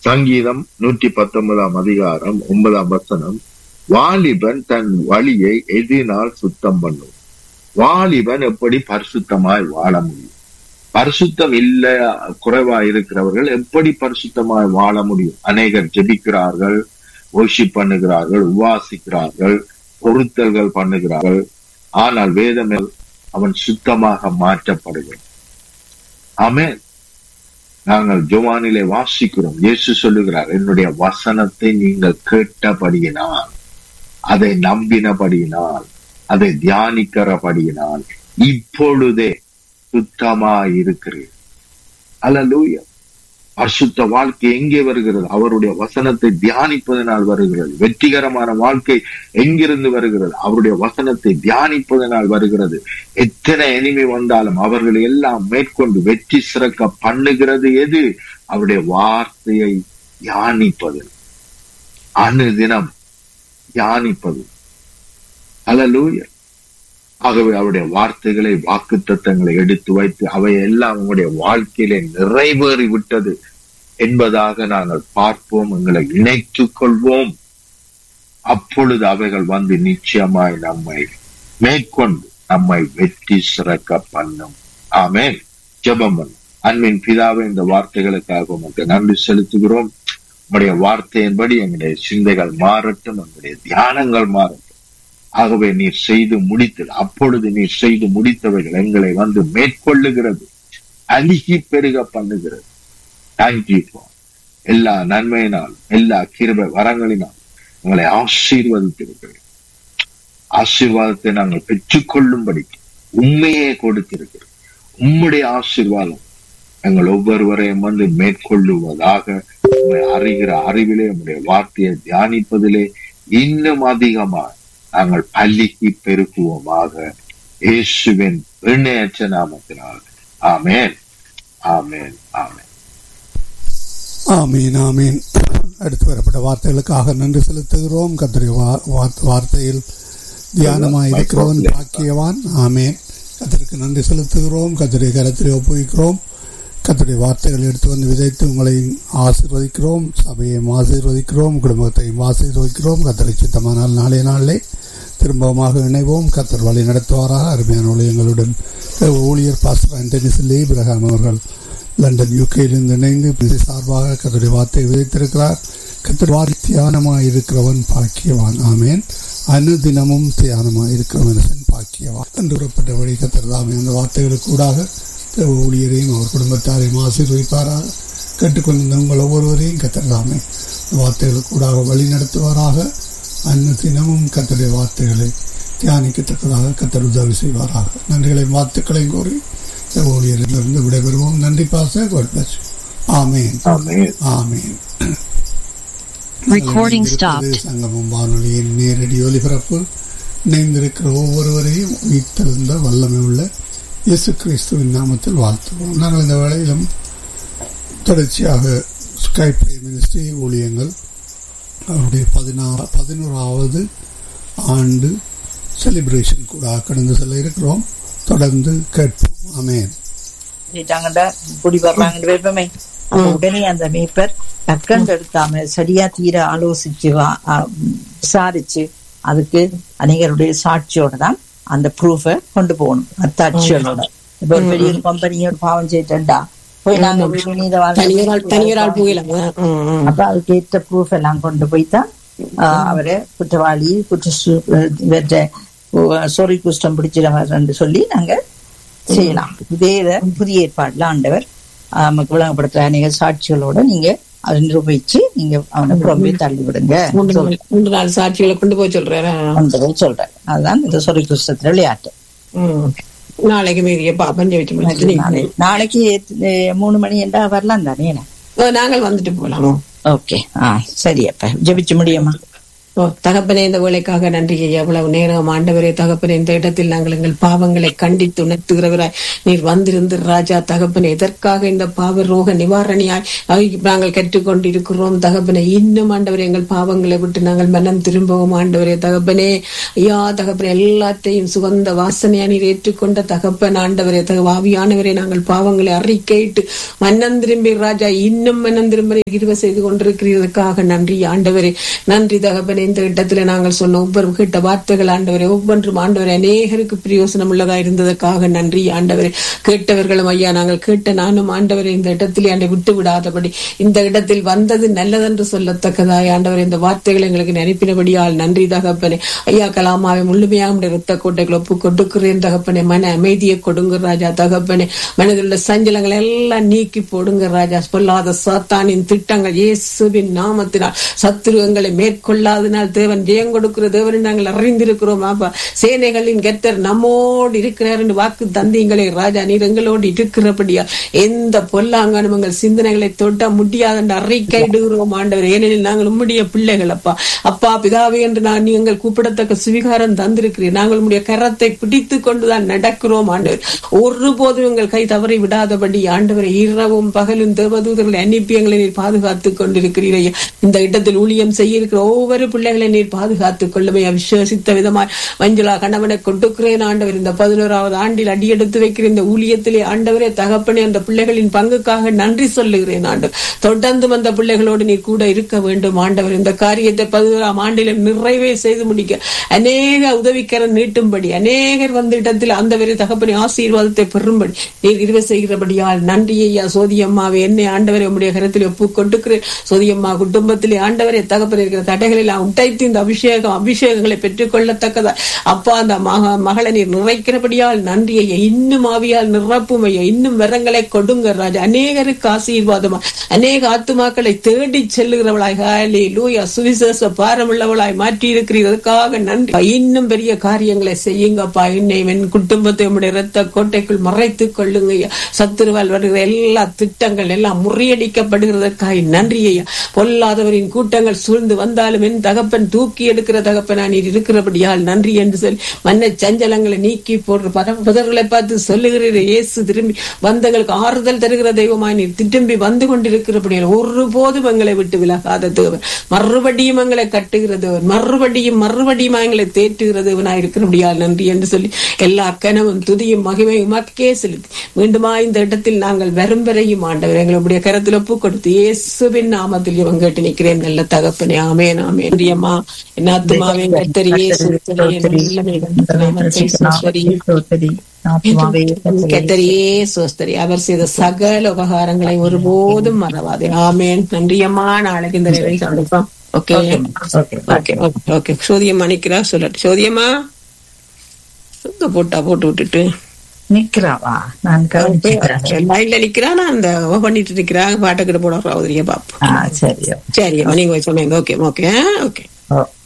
சங்கீதம் நூற்றி பத்தொன்பதாம் அதிகாரம் ஒன்பதாம் வசனம் வாலிபன் தன் வழியை எதினால் சுத்தம் பண்ணும் வாலிபன் எப்படி பரிசுத்தமாய் வாழ முடியும் பரிசுத்தம் இல்ல குறைவா இருக்கிறவர்கள் எப்படி பரிசுத்தமாய் வாழ முடியும் அநேகர் ஜெபிக்கிறார்கள் worship பண்ணுகிறார்கள் உபாசிக்கிறார்கள் பொருத்தல்கள் பண்ணுகிறார்கள் ஆனால் வேதம் அவன் சுத்தமாக மாற்றப்படுகிறான் ஆமென் நாங்கள் ஜோவானிலே வாசிக்கிறோம் இயேசு சொல்லுகிறார் என்னுடைய வசனத்தை நீங்கள் கேட்டபடியினால் அதை நம்பினபடியினால் அதை தியானிக்கிறபடியினால் இப்பொழுதே சுத்தமாய் இருக்கிறீர் அல்லூயா பரிசுத்த வாழ்க்கை எங்கே வருகிறது அவருடைய வசனத்தை தியானிப்பதனால் வருகிறது வெற்றிகரமான வாழ்க்கை எங்கிருந்து வருகிறது அவருடைய வசனத்தை தியானிப்பதனால் வருகிறது எத்தனை எனிமை வந்தாலும் அவர்கள் எல்லாம் மேற்கொண்டு வெற்றி சிறக்க பண்ணுகிறது எது அவருடைய வார்த்தையை தியானிப்பது அனுதினம் தியானிப்பது அல்லூயா ஆகவே அவருடைய வார்த்தைகளை வாக்கு தத்தங்களை எடுத்து வைத்து அவை எல்லாம் உங்களுடைய வாழ்க்கையிலே நிறைவேறி விட்டது என்பதாக நாங்கள் பார்ப்போம் எங்களை இணைத்துக் கொள்வோம் அப்பொழுது அவைகள் வந்து நிச்சயமாய் நம்மை மேற்கொண்டு நம்மை வெற்றி சிறக்க பண்ணும் ஆமேன் ஜெபம் பண்ணும் அன்பின் பிதாவை இந்த வார்த்தைகளுக்காக உமக்கு நன்றி செலுத்துகிறோம் உங்களுடைய வார்த்தையின்படி எங்களுடைய சிந்தைகள் மாறட்டும் எங்களுடைய தியானங்கள் மாறட்டும் ஆகவே நீர் செய்து முடித்தது அப்பொழுது நீர் செய்து முடித்தவைகள் எங்களை வந்து மேற்கொள்ளுகிறது அழுகி பெருக பண்ணுகிறது தேங்க்யூ எல்லா நன்மையினால் எல்லா கிருப வரங்களினால் உங்களை ஆசீர்வதித்திருக்கிறேன் ஆசீர்வாதத்தை நாங்கள் பெற்றுக்கொள்ளும்படி உண்மையே கொடுத்திருக்கிறோம் உம்முடைய ஆசீர்வாதம் எங்கள் ஒவ்வொருவரையும் வந்து மேற்கொள்ளுவதாக உண்மை அறிகிற அறிவிலே உங்களுடைய வார்த்தையை தியானிப்பதிலே இன்னும் அதிகமாக நாங்கள் பள்ளிக்கு பெருக்குவோமாக இயேசுவின் எண்ணெயற்ற நாமத்தினால் ஆமேன் ஆமேன் ஆமேன் ஆமீன் ஆமீன் அடுத்து வரப்பட்ட வார்த்தைகளுக்காக நன்றி செலுத்துகிறோம் கத்திரி வார்த்தையில் தியானமாய் இருக்கிறவன் பாக்கியவான் ஆமேன் கத்திற்கு நன்றி செலுத்துகிறோம் கத்திரி கரத்திலே ஒப்புவிக்கிறோம் கத்தருடைய வார்த்தைகளை எடுத்து வந்து விதைத்து உங்களை ஆசீர்வதிக்கிறோம் சபையையும் ஆசீர்வதிக்கிறோம் குடும்பத்தையும் ஆசீர்வதிக்கிறோம் கத்தரை சித்தமானால் நாளைய நாளிலே திரும்பமாக இணைவோம் கத்தர் வழி நடத்துவாராக அருமையான ஊழியங்களுடன் ஊழியர் பாஸ்டர் ஆண்டனி சில்லி இப்ரஹாம் அவர்கள் லண்டன் யூகேயிலிருந்து இணைந்து சார்பாக கத்தருடைய வார்த்தை விதைத்திருக்கிறார் கத்தர் வாரி தியானமாக இருக்கிறவன் பாக்கியவான் ஆமேன் அனுதினமும் தியானமாக இருக்கிறவன் பாக்கியவான் என்று கூறப்பட்டபடி கத்தர் தாமே அந்த வார்த்தைகளுக்கு கூடாக ஊழியரையும் அவர் குடும்பத்தாரையும் ஆசீர்வதிப்பாராக கேட்டுக்கொண்டிருந்த உங்கள் ஒவ்வொருவரையும் கத்தர்தாமே வார்த்தைகளுக்கு கூடாக வழி நடத்துவாராக அன்ன தினமும் கத்தருடைய வார்த்தைகளை தியானிக்கத்தக்கதாக கத்தர் உதவி செய்வாராக நன்றிகளையும் வாழ்த்துக்களையும் கூறி ஊழியரிலிருந்து விடைபெறுவோம் நன்றி பாச ஆமேன் ஆமேன் Recording stopped. சங்கமம் வானொலியின் நேரடி ஒலிபரப்பு இணைந்திருக்கிற ஒவ்வொருவரையும் உயிர்த்தெழுந்த வல்லமை உள்ள இயேசு கிறிஸ்துவின் நாமத்தில் வாழ்த்துவோம் நாங்கள் இந்த வேளையிலும் தொடர்ச்சியாக ஸ்கைப் மினிஸ்ட்ரி ஊழியங்கள் அவருடைய பதினாறு பதினோராவது ஆண்டு செலிப்ரேஷன் கூட கடந்து செல்ல இருக்கிறோம் தொடர்ந்து கேட்போம் ஆமேன் சொல்லிட்டாங்கடா இப்படி வர்றாங்கன்னு வைப்பமே அப்ப உடனே அந்த மேய்ப்பர் டக்கண்டு எடுக்காம சரியா தீர ஆலோசிச்சு வா- ஆ, விசாரிச்சு அதுக்கு அநேகருடைய சாட்சியோட தான் அந்த ப்ரூஃப கொண்டு போகணும் அத்தாட்சிகளோட இப்ப ஒரு பெரிய கம்பெனியோட பாவம் செய்யிட்டா போய் நாங்க வினித தனியரால் தனியரால் புயலாம் அப்ப அதுக்கு ஏற்ற ப்ரூஃப் எல்லாம் கொண்டு போய் தான் ஆஹ், அவரை குற்றவாளி குற்ற சொறி குஷ்டம் பிடிச்சிடவர் சொல்லி நாங்க செய்யலாம் இதே இதை புதிய ஏற்பாடுல ஆண்டவர் ஆஹ், நமக்கு விளங்கப்படுத்துற அநேக சாட்சிகளோட நீங்க அதை நிரூபிச்சு நீங்க அவனை புறம்பே தள்ளி விடுங்க மூன்று நாள் மூன்று நாள் சாட்சிகளை கொண்டு போய் சொல்றேன் ஆண்டவர் சொல்றாரு அதுதான் இந்த சொறி குஷ்டத்துல விளையாட்டு ம். நாளைக்கு மீதிய பாப்பன் ஜெயிச்சு முடிச்சுட்டு நாளை- நாளைக்கு அஹ், மூணு மணி என்றா வரலாம் தானே ஓ, நாங்கள் வந்துட்டு போலாம் ஓகே ஆ சரி அப்ப ஜெபிச்சு முடியுமா ஓ தகப்பனே இந்த வேலைக்காக நன்றி ஐயா எவ்வளவு நேரம் ஆண்டவரே தகப்பனே இந்த இடத்தில் நாங்கள் எங்கள் பாவங்களை கண்டித்து உணர்த்துகிறவராய் நீர் வந்திருந்து ராஜா தகப்பனே எதற்காக இந்த பாவ ரோக நிவாரணியாய் அவை நாங்கள் கற்றுக்கொண்டிருக்கிறோம் தகப்பனே இன்னும் ஆண்டவரே எங்கள் பாவங்களை விட்டு நாங்கள் மனம் திரும்பவும் ஆண்டவரே தகப்பனே ஐயா தகப்பனே எல்லாத்தையும் சுகந்த வாசனையா நீர் ஏற்றுக்கொண்ட தகப்பன் ஆண்டவரே தக ஆவியானவரே நாங்கள் பாவங்களை அறிக்கையிட்டு மன்னம் திரும்பி ராஜா இன்னும் மன்னம் திரும்ப கிருபை செய்து கொண்டிருக்கிறதற்காக நன்றி ஆண்டவரே நன்றி தகப்பனே இந்த இடத்துல நாங்கள் சொன்ன ஒவ்வொரு கேட்ட வார்த்தைகள் ஆண்டவரே ஒவ்வொன்றும் ஆண்டவரே அநேகருக்கு பிரயோசனம் உள்ளதா இருந்ததற்காக நன்றி ஆண்டவரே கேட்டவர்களும் ஐயா நாங்கள் கேட்ட நானும் ஆண்டவரே இந்த இடத்திலே ஆண்டை விட்டு விடாதபடி இந்த இடத்தில் வந்தது நல்லதென்று சொல்லத்தக்கதாய் ஆண்டவரே இந்த வார்த்தைகளை எங்களுக்கு நினைப்பினபடியால் நன்றி தகப்பனே ஐயா கலாமாவை முழுமையாக உடைய ரத்த கோட்டைகள் ஒப்பு கொடுக்கிறேன் தகப்பனே மன அமைதியை கொடுங்க ராஜா தகப்பனே மனதில் உள்ள சஞ்சலங்களை எல்லாம் நீக்கி போடுங்க ராஜா சொல்லாத சாத்தானின் திட்டங்கள் இயேசுவின் நாமத்தினால் சத்துருவங்களை மேற்கொள்ளாதனால் தேவன் ஜெயம் கொடுக்கிற தேவன் நாங்கள் அறிந்திருக்கிறோம் ஆப்பா சேனைகளின் கெத்தர் நம்மோடு இருக்கிறார் என்று வாக்கு தந்தீங்களே ராஜா நீர் எங்களோடு இருக்கிறபடியா எந்த பொல்லாங்கானும் எங்கள் சிந்தனைகளை தொட்ட முடியாது என்று அறிக்கையிடுகிறோம் ஆண்டவர் ஏனெனில் நாங்கள் உம்முடைய பிள்ளைகள் அப்பா அப்பா பிதாவே என்று நான் நீங்கள் கூப்பிடத்தக்க சுவிகாரம் தந்திருக்கிறேன் நாங்கள் உம்முடைய கரத்தை பிடித்து கொண்டுதான் நடக்கிறோம் ஆண்டவர் ஒருபோதும் எங்கள் கை தவறி விடாதபடி ஆண்டவரை இரவும் பகலும் தேவதூதர்களை அனுப்பி எங்களை நீர் பாதுகாத்துக் கொண்டிருக்கிறீரையா இந்த இடத்தில் ஊழியம் செய்ய இருக்கிற ஒவ்வொரு பிள்ளைகளை நீர் பாதுகாத்துக் கொள்ளுமே விசுவசித்த விதமாய் மஞ்சுளா கணவனை கொண்டுக்கிறேன் ஆண்டவர் இந்த பதினோராவது ஆண்டில் அடியெடுத்து வைக்கிற இந்த ஊழியத்திலே ஆண்டவரே தகப்பனே அந்த பிள்ளைகளின் பங்குக்காக நன்றி சொல்லுகிறேன் ஆண்டவர் தொடர்ந்து அந்த பிள்ளைகளோடு நீர் கூட இருக்க வேண்டும் ஆண்டவர் இந்த காரியத்தை பதினோராம் ஆண்டில நிறைவே செய்து முடிக்க அநேக உதவிக்கரம் நீட்டும்படி அநேகர் வந்த இடத்தில் அந்த வரை தகப்பனை ஆசீர்வாதத்தை பெறும்படி நீர் இருவ செய்கிறபடியால் நன்றி ஐயா சோதியம்மாவை என்னை ஆண்டவரை உம்முடைய கரத்தில் ஒப்பு கொண்டுக்கிறேன் சோதியம்மா குடும்பத்திலே ஆண்டவரை தகப்பன் இருக்கிற தடைகளில் உடைத்து இந்த அபிஷேகம் அபிஷேகங்களை பெற்றுக் கொள்ளத்தக்கதா அப்பா அந்த மக மகளை நீர் நிறைக்கிறபடியால் நன்றி ஐயா இன்னும் ஆவியால் நிரப்பும் ஐயா இன்னும் வரங்களை கொடுங்க ராஜா அநேகருக்கு ஆசீர்வாதமா அநேக ஆத்துமாக்களை தேடி செல்லுகிறவளாய் ஹாலே லூயா சுவிசேஷ பாரமுள்ளவளாய் மாற்றி இருக்கிறதற்காக நன்றி இன்னும் பெரிய காரியங்களை செய்யுங்கப்பா என்னை என் குடும்பத்தை உடைய ரத்த கோட்டைக்குள் மறைத்துக் கொள்ளுங்க ஐயா சத்துருவால் வருகிற எல்லா திட்டங்கள் எல்லாம் முறியடிக்கப்படுகிறதற்காக நன்றி ஐயா பொல்லாதவரின் கூட்டங்கள் சூழ்ந்து வந்தாலும் என் தகப்பன் தூக்கி எடுக்கிற தகப்பனா நீர் இருக்கிறபடியால் நன்றி என்று சொல்லி மன்ன சஞ்சலங்களை நீக்கி போடுற பத புதர்களை பார்த்து சொல்லுகிறீர் இயேசு திரும்பி வந்தங்களுக்கு ஆறுதல் தருகிற தெய்வமாய் நீர் திரும்பி வந்து கொண்டிருக்கிறபடியால் ஒருபோதும் எங்களை விட்டு விலகாத தேவன் மறுபடியும் எங்களை கட்டுகிற தேவன் மறுபடியும் மறுபடியும் எங்களை தேற்றுகிற தேவனாய் இருக்கிறபடியால் நன்றி என்று சொல்லி எல்லா கனவும் துதியும் மகிமையும் மக்கே செலுத்தி மீண்டுமா இந்த இடத்தில் நாங்கள் வரும் வரையும் ஆண்டவர் எங்களுடைய கரத்தில் ஒப்பு கொடுத்து இயேசுவின் நாமத்தில் இவன் கேட்டு நிற்கிறேன் நல்ல தகப்பனே ஆமேன் ஆமேன் பிரியமா என் ஆத்மாவே கர்த்தர் இயேசு கத்தரியே சோஸ்தரி அவர் செய்த சகல உபகாரங்களை ஒருபோதும் மறவாதே ஆமேன் நன்றியம்மா நாளைக்கு இந்த நிலை சந்திப்போம் ஓகே ஓகே ஓகே சோதியம்மா நிக்கிறா சொல்லட்டு சோதியம்மா சுத்த போட்டா போட்டு விட்டுட்டு நிக்கிறாவா நான் கவனிச்சுக்கிறேன் லைன்ல நிக்கிறா நான் அந்த பண்ணிட்டு நிக்கிறேன் பாட்டக்கிட்ட போட ராவதிரியா பாப்போம் சரி சரி நீங்க சொன்னீங்க ஓகே ஓகே ஓகே ஓ